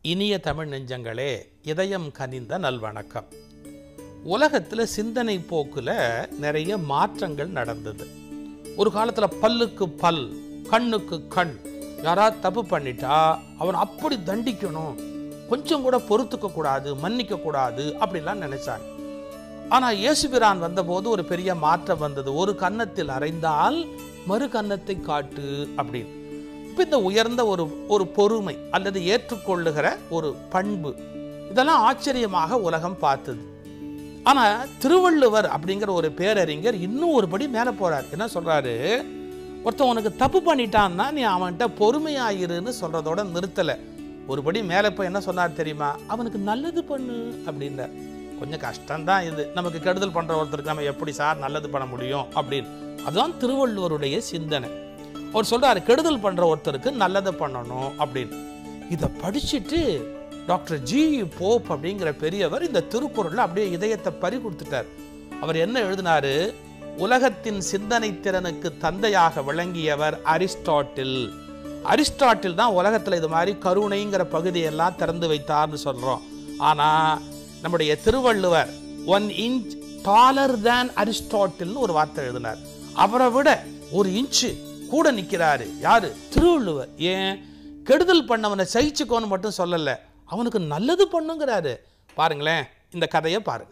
இனிய தமிழ் நெஞ்சங்களே இதயம் கனிந்த நல்வணக்கம் உலகத்தில் சிந்தனை போக்குல நிறைய மாற்றங்கள் நடந்தது ஒரு காலத்தில் பல்லுக்கு பல் கண்ணுக்கு கண் யாராவது தப்பு பண்ணிட்டா அவன் அப்படி தண்டிக்கணும் கொஞ்சம் கூட பொறுத்துக்க கூடாது மன்னிக்க கூடாது அப்படிலாம் நினைச்சாங்க ஆனா இயேசுபிரான் வந்தபோது ஒரு பெரிய மாற்றம் வந்தது ஒரு கன்னத்தில் அறைந்தால் மறு கன்னத்தை காட்டு அப்படின்னு இப்ப இந்த உயர்ந்த ஒரு ஒரு பொறுமை அல்லது ஏற்றுக்கொள்ளுகிற ஒரு பண்பு இதெல்லாம் ஆச்சரியமாக உலகம் பார்த்தது ஆனா திருவள்ளுவர் அப்படிங்கிற ஒரு பேரறிஞர் இன்னும் ஒரு படி மேல போறார் என்ன சொல்றாரு ஒருத்தன் உனக்கு தப்பு பண்ணிட்டான்னா நீ அவன்கிட்ட பொறுமையாயிருன்னு சொல்றதோட நிறுத்தல ஒருபடி மேலே போய் என்ன சொன்னார் தெரியுமா அவனுக்கு நல்லது பண்ணு அப்படின்னார் கொஞ்சம் கஷ்டம்தான் இது நமக்கு கெடுதல் பண்ற ஒருத்தருக்கு நம்ம எப்படி சார் நல்லது பண்ண முடியும் அப்படின்னு அதுதான் திருவள்ளுவருடைய சிந்தனை அவர் சொல்றாரு கெடுதல் பண்ற ஒருத்தருக்கு நல்லதை பண்ணணும் அப்படின்னு இதை படிச்சுட்டு டாக்டர் ஜி போப் அப்படிங்கிற பெரியவர் இந்த திருக்குறள்ல அப்படியே இதயத்தை பறி கொடுத்துட்டார் அவர் என்ன எழுதினாரு உலகத்தின் சிந்தனை திறனுக்கு தந்தையாக விளங்கியவர் அரிஸ்டாட்டில் அரிஸ்டாட்டில் தான் உலகத்துல இது மாதிரி கருணைங்கிற பகுதியெல்லாம் திறந்து வைத்தார்னு சொல்றோம் ஆனா நம்முடைய Thiruvalluvar one inch taller than அரிஸ்டாட்டில்னு ஒரு வார்த்தை எழுதினார் அவரை விட ஒரு இன்ச்சு கூட நிக்கிறாரு யாரு திருவள்ளுவர் ஏன் கெடுதல் பண்ணவனை சகிச்சுக்கோன்னு மட்டும் சொல்லல அவனுக்கு நல்லது பண்ணுங்கிறாரு பாருங்களேன் இந்த கதையை பாருங்க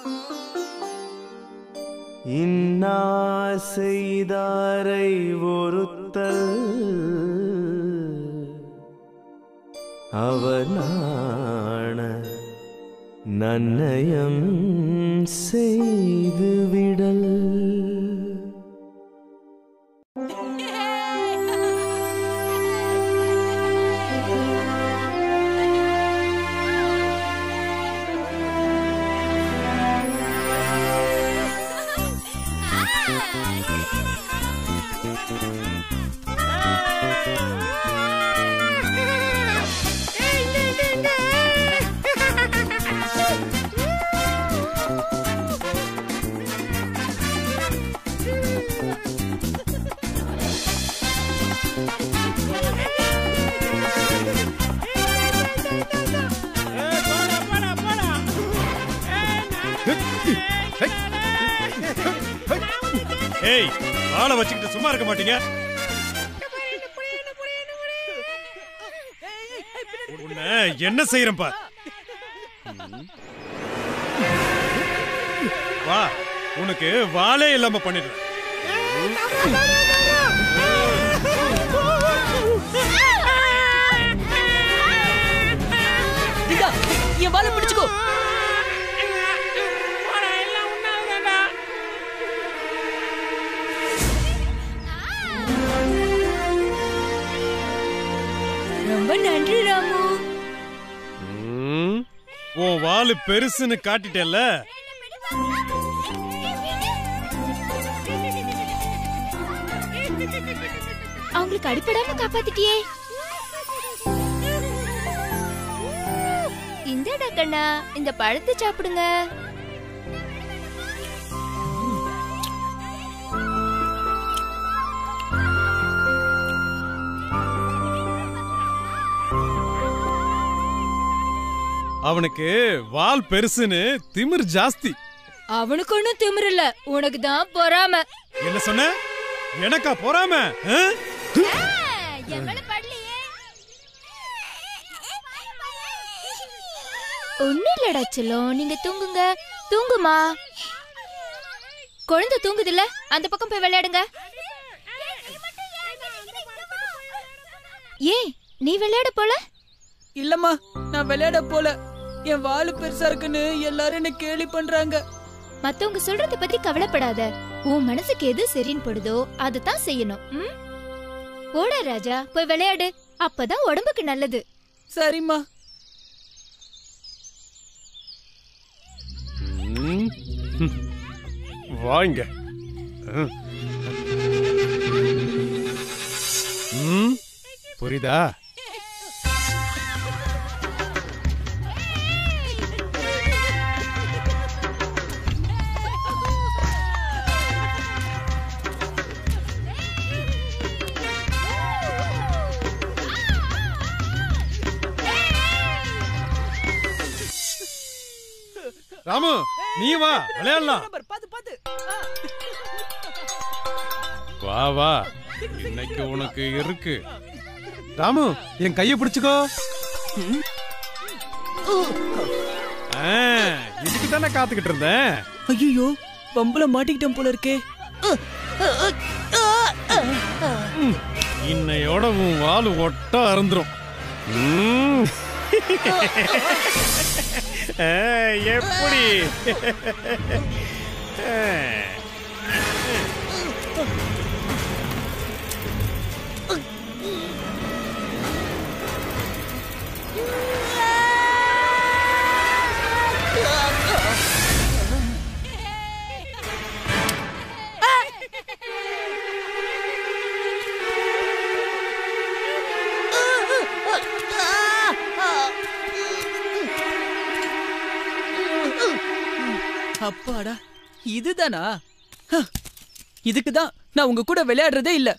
இன்னா செய்தாரை ஒருத்தல் அவர் நாண நன்னயம் செய்துவிடல் ஏய் ஆளை வச்சுக்கிட்டு சும்மா இருக்க மாட்டீங்க உன்னை என்ன செய்யறேன் பார் வா உனக்கு வாளே இல்லாம பண்ணிடுறேன் இந்தா, என் வாழை பிடிச்சுக்கோ ரொம்ப நன்றி ராமு ம், உன் வாலு பெருசுன்னு காட்டிட்டேல்ல அவங்களுக்கு அடிப்படாம காப்பாத்திட்டியே இந்தடா கண்ணா இந்த பழத்தை சாப்பிடுங்க அவனுக்கு வால் பெருசுன்னு திமிர் ஜாஸ்தி அவனுக்கு ஒண்ணும் திமிரு இல்ல உனக்கு தான் பொறாம என்ன சொன்ன எனக்கா பொறாம ஆ? ஒண்ணு இல்லடா செல்லம் நீங்க தூங்குங்க தூங்குமா குழந்தை தூங்குதுல்ல அந்த பக்கம் போய் விளையாடுங்க ஏன் நீ விளையாட போல இல்லம்மா நான் விளையாட போல என் வாலு பெருசா இருக்குன்னு எல்லாரும் என்ன கேலி பண்றாங்க மத்தவங்க சொல்றத பத்தி கவலைப்படாத உன் மனசுக்கு எது சரின்னு படுதோ அதுதான் செய்யணும் ம்? போடா ராஜா போய் விளையாடு அப்பதான் உடம்புக்கு நல்லது சரிம்மா ம். ம். வாங்க ம். ம். புரியுதா ராமு நீ வா விளையாடலாம் பாத்து பாத்து வா வா இன்னைக்கு உனக்கு இருக்கு ராமு என் கைய பிடிச்சுக்கோ ஆ, இதுக்கு தானே காத்துக்கிட்டு இருந்தேன் ஐயோ பம்புல மாட்டிக்கிட்டேன் போல இருக்கே இன்னையோட உன் வால் ஒட்ட அறந்துரும் ம். ஆ, எப்படி ஆ. அப்பாடா இதுதானா ஹ, இதுக்குதான் நான் உங்க கூட விளையாடுறதே இல்ல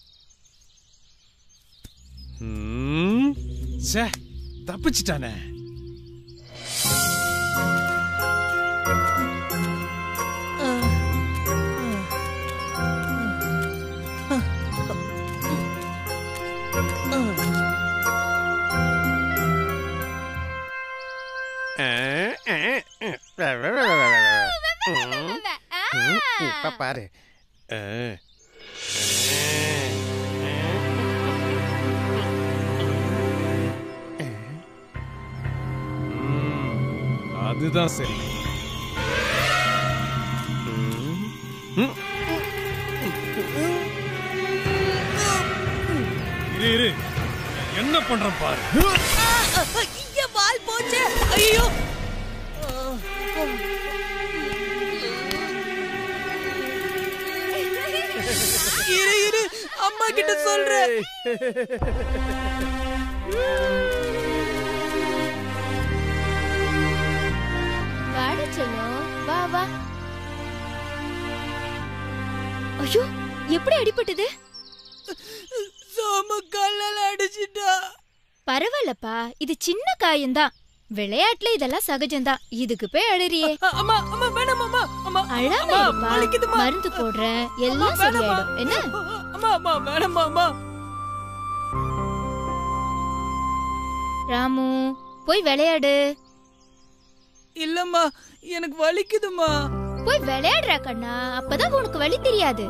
ம். ச்சே தப்பிச்சிட்டானே இப்ப பாரு அதுதான் சரி ம். இரு இரு என்ன பண்றேன் பாரு வால் போச்சு ஐயோ இரு இரு அம்மா கிட்ட சொல்றேன் வாடா செல்லம் வா வா ஐயோ எப்படி அடிபட்டது சோம கல்லால அடிச்சிட்டா பரவாயில்லப்பா இது சின்ன காயம்தான் விளையாட்டுல இதெல்லாம் சகஜம்தான் இதுக்கு போய் அழறியே அ- அம்மா அம்மா வேணாம் அம்மா அம்மா அழாம அம்மா, இருப்பா வலிக்குதும்மா. மருந்து போடுறேன் எல்லாம் வேணாம்மா. சரியாயிடும் என்ன அம்மா அம்மா வேணாம்மா அம்மா ராமு போய் விளையாடு இல்லம்மா எனக்கு வலிக்குதும்மா போய் விளையாடுறா கண்ணா அப்பதான் உனக்கு வழி தெரியாது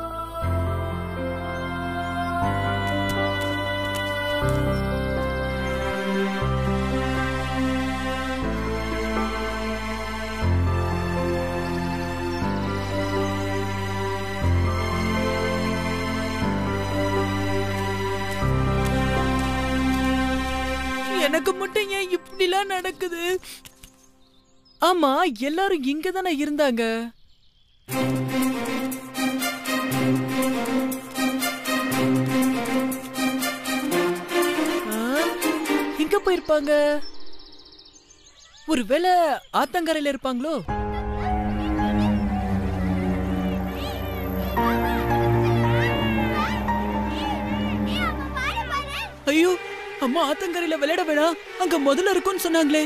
எனக்கு மட்டும் ஏன் இப்படிலாம் நடக்குது ஆமா எல்லாரும் இங்க தானே இருந்தாங்க ஆ, எங்க போயிருப்பாங்க ஒருவேளை ஆத்தங்கரையில இருப்பாங்களோ ஐயோ அம்மா ஆத்தங்கரையில விளையாட வேணாம் அங்க முதல்ல இருக்கும்னு சொன்னாங்களே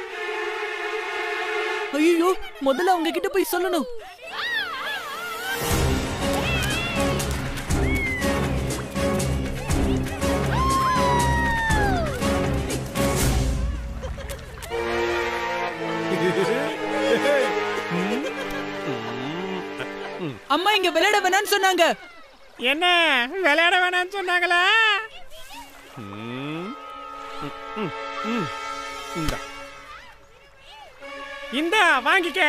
ஐயோ முதல்ல அவங்க கிட்ட போய் சொல்லணும் அம்மா இங்க விளையாட வேணாம்னு சொன்னாங்க என்ன விளையாட வேணாம்னு சொன்னாங்களா ம், ம், ம், ம். இந்தா இந்தா வாங்கிக்க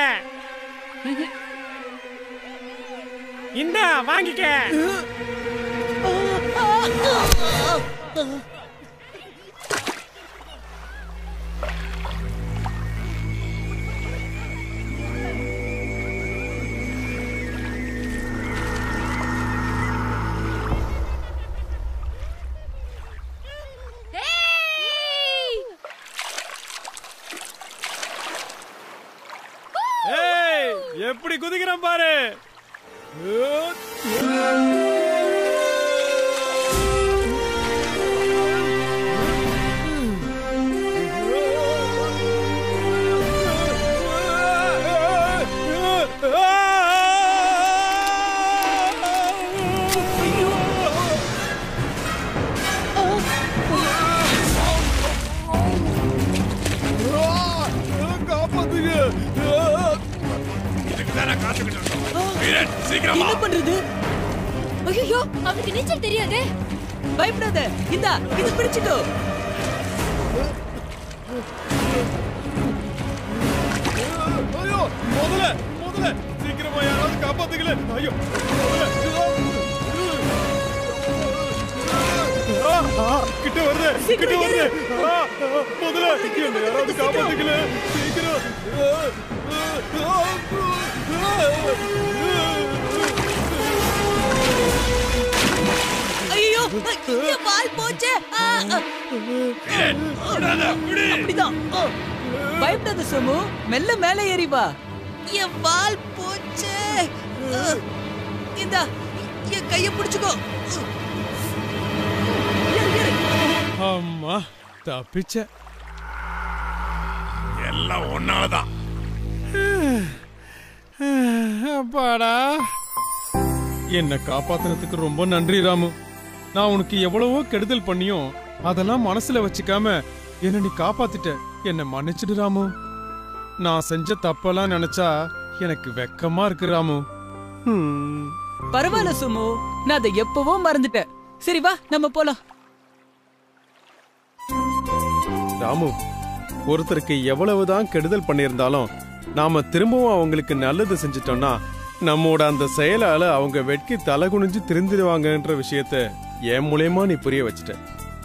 இந்தா வாங்கிக்க ஏய் எப்படி குதிக்கிறான் பாரு என்ன பண்றது ஐயோ அவனுக்கு நீச்சல் தெரியாதே பயப்படாத இந்தா இது பிடிச்சிக்கோ ஐயோ முதல்ல முதல்ல சீக்கிரமா யாராவது காப்பாத்துக்கல ஐயோ ஆ, ஆ, கிட்ட வருது கிட்ட வருது ஆ, ஆ, முதல்ல என்ன யாராவது காப்பாத்துக்கல சீக்கிரம் ஆ, ஆ, ஐயோ என் வால் போச்சே ஆ, ஆ. அப்படிதான் ஆ. பயப்படாத சோமு மெல்ல மேலே ஏறி வா என் வால் போச்சே ஆ. இந்தா என் கைய பிடிச்சுக்கோ ஏறு, ஏறு. அம்மா தப்பிச்ச எல்லாம் ஒன்னாலதான் அப்பாடா என்னை காப்பாத்துனதுக்கு ரொம்ப நன்றி ராமு நான் உனக்கு எவ்வளவோ கெடுதல் பண்ணியும் அதெல்லாம் மனசுல வச்சுக்காம என்ன நீ காப்பாத்திட்ட என்னை மன்னிச்சிடு ராமு நான் செஞ்ச தப்பெல்லாம் நினைச்சா எனக்கு வெக்கமா இருக்கு ராமு ஹம். பரவாயில்ல சுமு நான் அதை எப்பவோ மறந்துட்டேன் சரி வா நம்ம போலாம் ராமு ஒருத்தருக்கு எவ்வளவுதான் கெடுதல் பண்ணியிருந்தாலும் நாம திரும்பவும் அவங்களுக்கு நல்லது செஞ்சிட்டோம்னா நம்மோட அந்த செயலால அவங்க வெட்கி தலை குனிஞ்சு திருந்திடுவாங்கன்ற விஷயத்த என் மூலியமா நீ புரிய வச்சுட்ட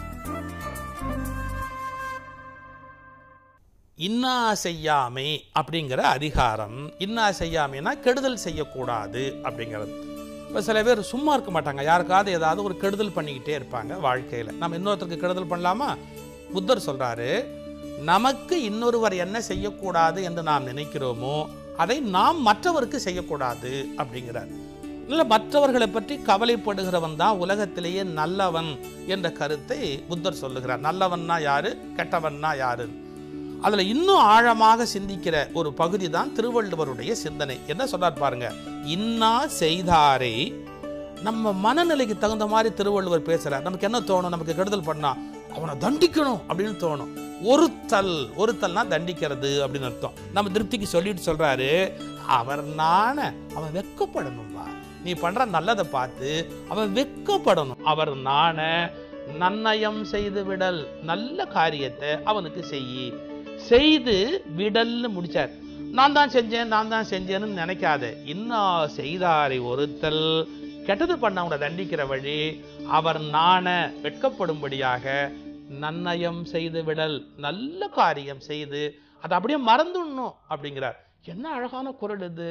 இன்னா செய்யாமை அப்படிங்கிற அதிகாரம் இன்னா செய்யாமைனா கெடுதல் செய்யக்கூடாது அப்படிங்கிறது இப்போ சில பேர் சும்மா இருக்க மாட்டாங்க யாருக்காவது ஏதாவது ஒரு கெடுதல் பண்ணிக்கிட்டே இருப்பாங்க வாழ்க்கையில் நம்ம இன்னொருத்தருக்கு கெடுதல் பண்ணலாமா புத்தர் சொல்றாரு நமக்கு இன்னொருவர் என்ன செய்யக்கூடாது என்று நாம் நினைக்கிறோமோ அதை நாம் மற்றவருக்கு செய்யக்கூடாது அப்படிங்கிறார் இல்லை மற்றவர்களை பற்றி கவலைப்படுகிறவன் தான் உலகத்திலேயே நல்லவன் என்ற கருத்தை புத்தர் சொல்லுகிறார் நல்லவன்னா யாரு கெட்டவன்னா யாரு அதுல இன்னும் ஆழமாக சிந்திக்கிற ஒரு பகுதி தான் திருவள்ளுவருடைய சிந்தனை என்ன சொல்றார் பாருங்க இன்னா செய்தாரை நம்ம மனநிலைக்கு தகுந்த மாதிரி திருவள்ளுவர் பேசுறார் நமக்கு என்ன தோணும் நமக்கு கெடுதல் பண்ணா அவனை தண்டிக்கணும் அப்படின்னு தோணும் ஒருத்தல் ஒருத்தல்னா தண்டிக்கிறது அப்படின்னு அர்த்தம் நம்ம திருப்திக்கு சொல்லிட்டு சொல்றாரு அவர் நான அவன் வெக்கப்படணும்பா நீ பண்ற நல்லதை பார்த்து அவன் வெக்கப்படணும் அவர் நாண நன்னயம் செய்து விடல் நல்ல காரியத்தை அவனுக்கு செய்யி செய்து விடல்னு முடிச்சார் நான் தான் செஞ்சேன் நான் தான் செஞ்சேன்னு நினைக்காத இன்னும் செய்தாரை ஒருத்தல் கெட்டது பண்ணவங்களை தண்டிக்கிற வழி அவர் நாண வெட்கப்படும்படியாக நன்னயம் செய்து விடல் நல்ல காரியம் செய்து அதை அப்படியே மறந்துடணும் அப்படிங்கிறார் என்ன அழகான குரல் இது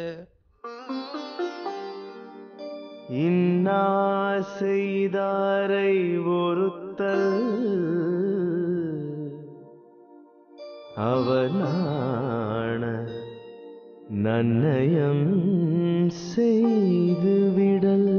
இன்னா செய்தாரை ஒருத்தல் அவனான நன்னயம் செய்து விடல்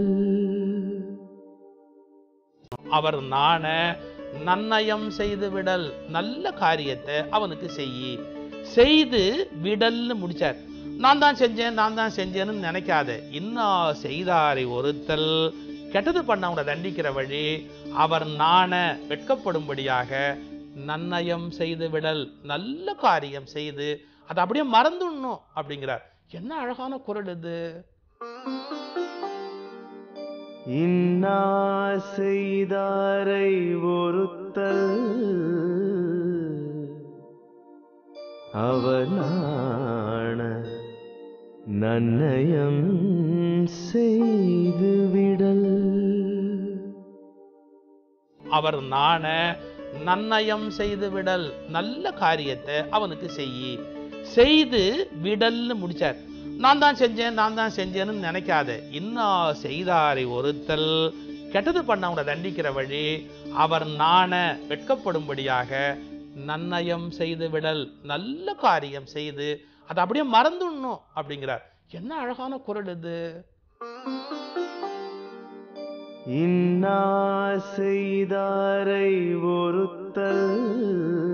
அவர் நாண நன்னயம் செய்து விடல் நல்ல காரியத்தை அவனுக்கு செய்யி செய்து விடல்னு முடிச்சார் நான் தான் செஞ்சேன் நான் தான் செஞ்சேன்னு நினைக்காத இன்னும் செய்தாரை ஒருத்தல் கெட்டது பண்ணவங்களை தண்டிக்கிற வழி அவர் நாண வெட்கப்படும்படியாக நன்னயம் செய்து விடல் நல்ல காரியம் செய்து அதை அப்படியே மறந்துடணும் அப்படிங்கிறார் என்ன அழகான குரல் இது இன்னா செய்தாரை ஒருத்தல் அவனான நன்னயம் செய்து விடல் அவர் நாண நன்னயம் செய்து விடல் நல்ல காரியத்தை அவனுக்கு செய்யி செய்து விடல்னு முடிச்சார் நான் தான் செஞ்சேன் நான் தான் செஞ்சேன்னு நினைக்காத இன்னும் செய்தாரை ஒருத்தல் கெட்டது பண்ணவங்களை தண்டிக்கிற வழி அவர் நாண வெட்கப்படும்படியாக நன்னயம் செய்து விடல் நல்ல காரியம் செய்து அதை அப்படியே மறந்துடணும் அப்படிங்கிறார் என்ன அழகான குரல் இது இன்னா செய்தாரை ஒருத்தல்